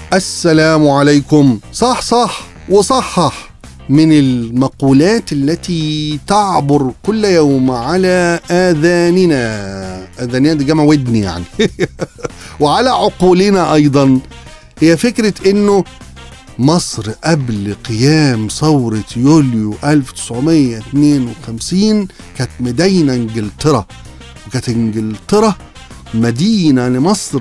السلام عليكم صح صح وصحح من المقولات التي تعبر كل يوم على آذاننا آذاننا دي جمع ودن يعني وعلى عقولنا أيضا هي فكرة إنه مصر قبل قيام ثورة يوليو 1952 كانت مدينة انجلترا وكانت انجلترا مدينة لمصر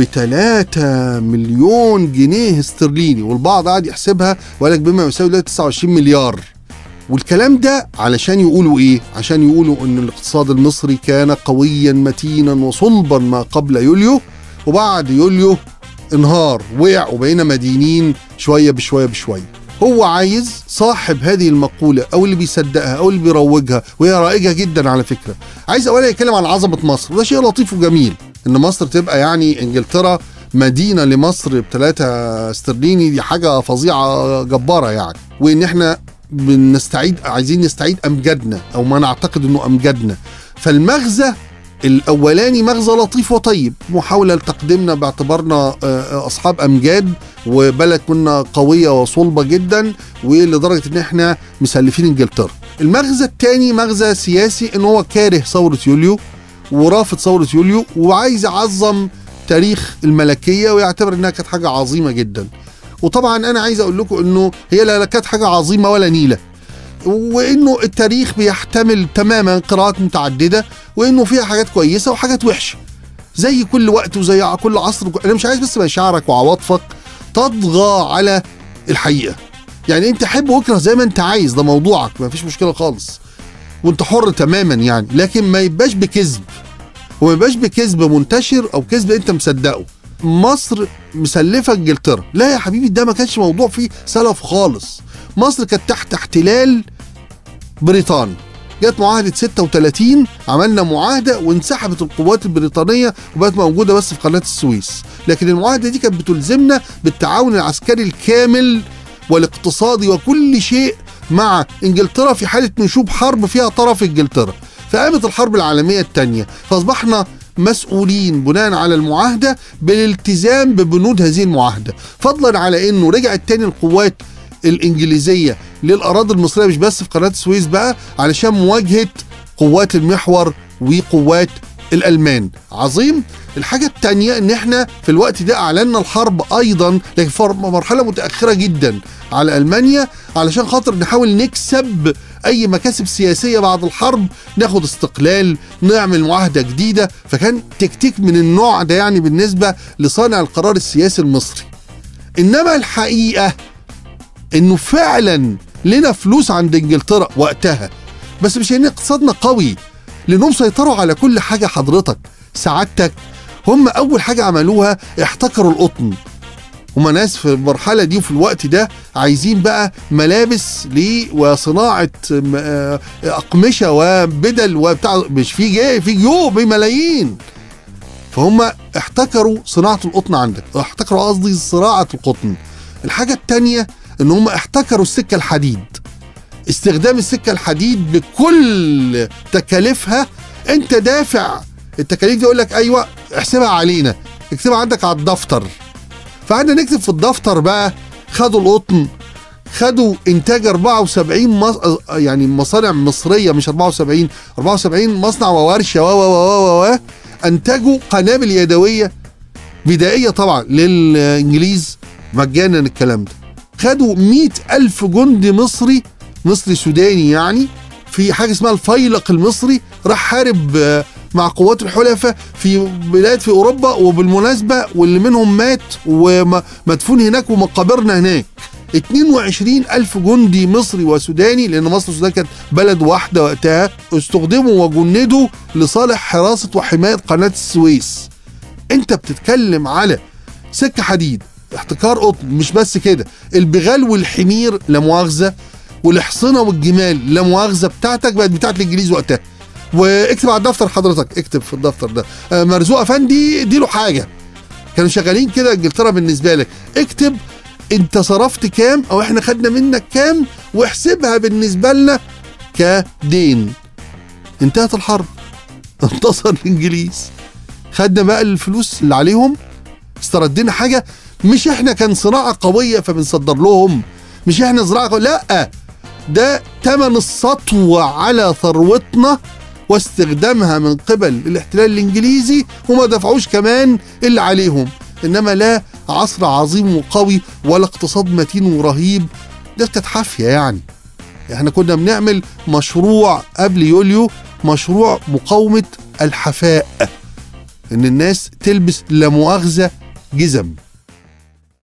بتلاتة مليون جنيه استرليني والبعض قاعد يحسبها وقال لك بما يساوي دلوقتي 29 مليار والكلام ده علشان يقولوا ايه؟ عشان يقولوا ان الاقتصاد المصري كان قويا متينا وصلبا ما قبل يوليو وبعد يوليو انهار وقع وبقينا مدينين شويه بشويه بشويه هو عايز صاحب هذه المقولة أو اللي بيصدقها أو اللي بيروجها وهي رائجة جدا على فكرة عايز أولا يتكلم عن عظمة مصر وده شيء لطيف وجميل إن مصر تبقى يعني إنجلترا مدينة لمصر بثلاثة استرليني دي حاجة فظيعة جبارة يعني وإن إحنا بنستعيد عايزين نستعيد أمجادنا أو ما نعتقد إنه أمجادنا فالمغزى الاولاني مغزى لطيف وطيب محاوله لتقديمنا باعتبارنا اصحاب امجاد وبلد كنا قويه وصلبه جدا ولدرجه ان احنا مسلفين انجلترا المغزى الثاني مغزى سياسي ان هو كاره ثوره يوليو ورافض ثوره يوليو وعايز يعظم تاريخ الملكيه ويعتبر انها كانت حاجه عظيمه جدا وطبعا انا عايز اقول لكم انه هي لا كانت حاجه عظيمه ولا نيله وانه التاريخ بيحتمل تماما قراءات متعدده وانه فيها حاجات كويسه وحاجات وحشه زي كل وقت وزي كل عصر انا مش عايز بس مشاعرك وعواطفك تطغى على الحقيقه يعني انت حب واكره زي ما انت عايز ده موضوعك ما فيش مشكله خالص وانت حر تماما يعني لكن ما يبقاش بكذب وما يبقاش بكذب منتشر او كذب انت مصدقه مصر مسلفه انجلترا لا يا حبيبي ده ما كانش موضوع فيه سلف خالص مصر كانت تحت احتلال بريطاني جت معاهدة 36 عملنا معاهدة وانسحبت القوات البريطانية وبقت موجودة بس في قناة السويس لكن المعاهدة دي كانت بتلزمنا بالتعاون العسكري الكامل والاقتصادي وكل شيء مع انجلترا في حالة نشوب حرب فيها طرف انجلترا فقامت الحرب العالمية الثانية فاصبحنا مسؤولين بناء على المعاهدة بالالتزام ببنود هذه المعاهدة فضلا على انه رجعت تاني القوات الانجليزيه للاراضي المصريه مش بس في قناه السويس بقى علشان مواجهه قوات المحور وقوات الالمان عظيم الحاجة التانية ان احنا في الوقت ده اعلنا الحرب ايضا لكن في مرحلة متأخرة جدا على المانيا علشان خاطر نحاول نكسب اي مكاسب سياسية بعد الحرب ناخد استقلال نعمل معاهدة جديدة فكان تكتيك من النوع ده يعني بالنسبة لصانع القرار السياسي المصري انما الحقيقة انه فعلا لنا فلوس عند انجلترا وقتها بس مش ان اقتصادنا قوي لانهم سيطروا على كل حاجه حضرتك سعادتك هم اول حاجه عملوها احتكروا القطن هما ناس في المرحلة دي وفي الوقت ده عايزين بقى ملابس لي وصناعة أقمشة وبدل وبتاع مش في جي في جيوب بملايين فهم احتكروا صناعة القطن عندك احتكروا قصدي صناعة القطن الحاجة التانية ان هم احتكروا السكه الحديد استخدام السكه الحديد بكل تكاليفها انت دافع التكاليف دي يقول لك ايوه احسبها علينا اكتبها عندك على الدفتر فقعدنا نكتب في الدفتر بقى خدوا القطن خدوا انتاج 74 مص... يعني مصانع مصريه مش 74 74 مصنع وورشه و و و و انتجوا قنابل يدويه بدائيه طبعا للانجليز مجانا الكلام ده خدوا مئة ألف جندي مصري مصري سوداني يعني في حاجة اسمها الفيلق المصري راح حارب مع قوات الحلفاء في بلاد في أوروبا وبالمناسبة واللي منهم مات ومدفون هناك ومقابرنا هناك 22 ألف جندي مصري وسوداني لأن مصر والسودان كانت بلد واحدة وقتها استخدموا وجندوا لصالح حراسة وحماية قناة السويس أنت بتتكلم على سكة حديد احتكار قطن مش بس كده البغال والحمير لا مؤاخذه والحصنه والجمال لا مؤاخذه بتاعتك بقت بتاعت الانجليز وقتها واكتب على الدفتر حضرتك اكتب في الدفتر ده آه مرزوق افندي اديله حاجه كانوا شغالين كده انجلترا بالنسبه لك اكتب انت صرفت كام او احنا خدنا منك كام واحسبها بالنسبه لنا كدين انتهت الحرب انتصر الانجليز خدنا بقى الفلوس اللي عليهم استردينا حاجه مش احنا كان صناعه قويه فبنصدر لهم مش احنا زراعه قوية. لا ده تمن السطوه على ثروتنا واستخدامها من قبل الاحتلال الانجليزي وما دفعوش كمان اللي عليهم انما لا عصر عظيم وقوي ولا اقتصاد متين ورهيب ده كانت حافيه يعني احنا كنا بنعمل مشروع قبل يوليو مشروع مقاومه الحفاء ان الناس تلبس لا مؤاخذه جزم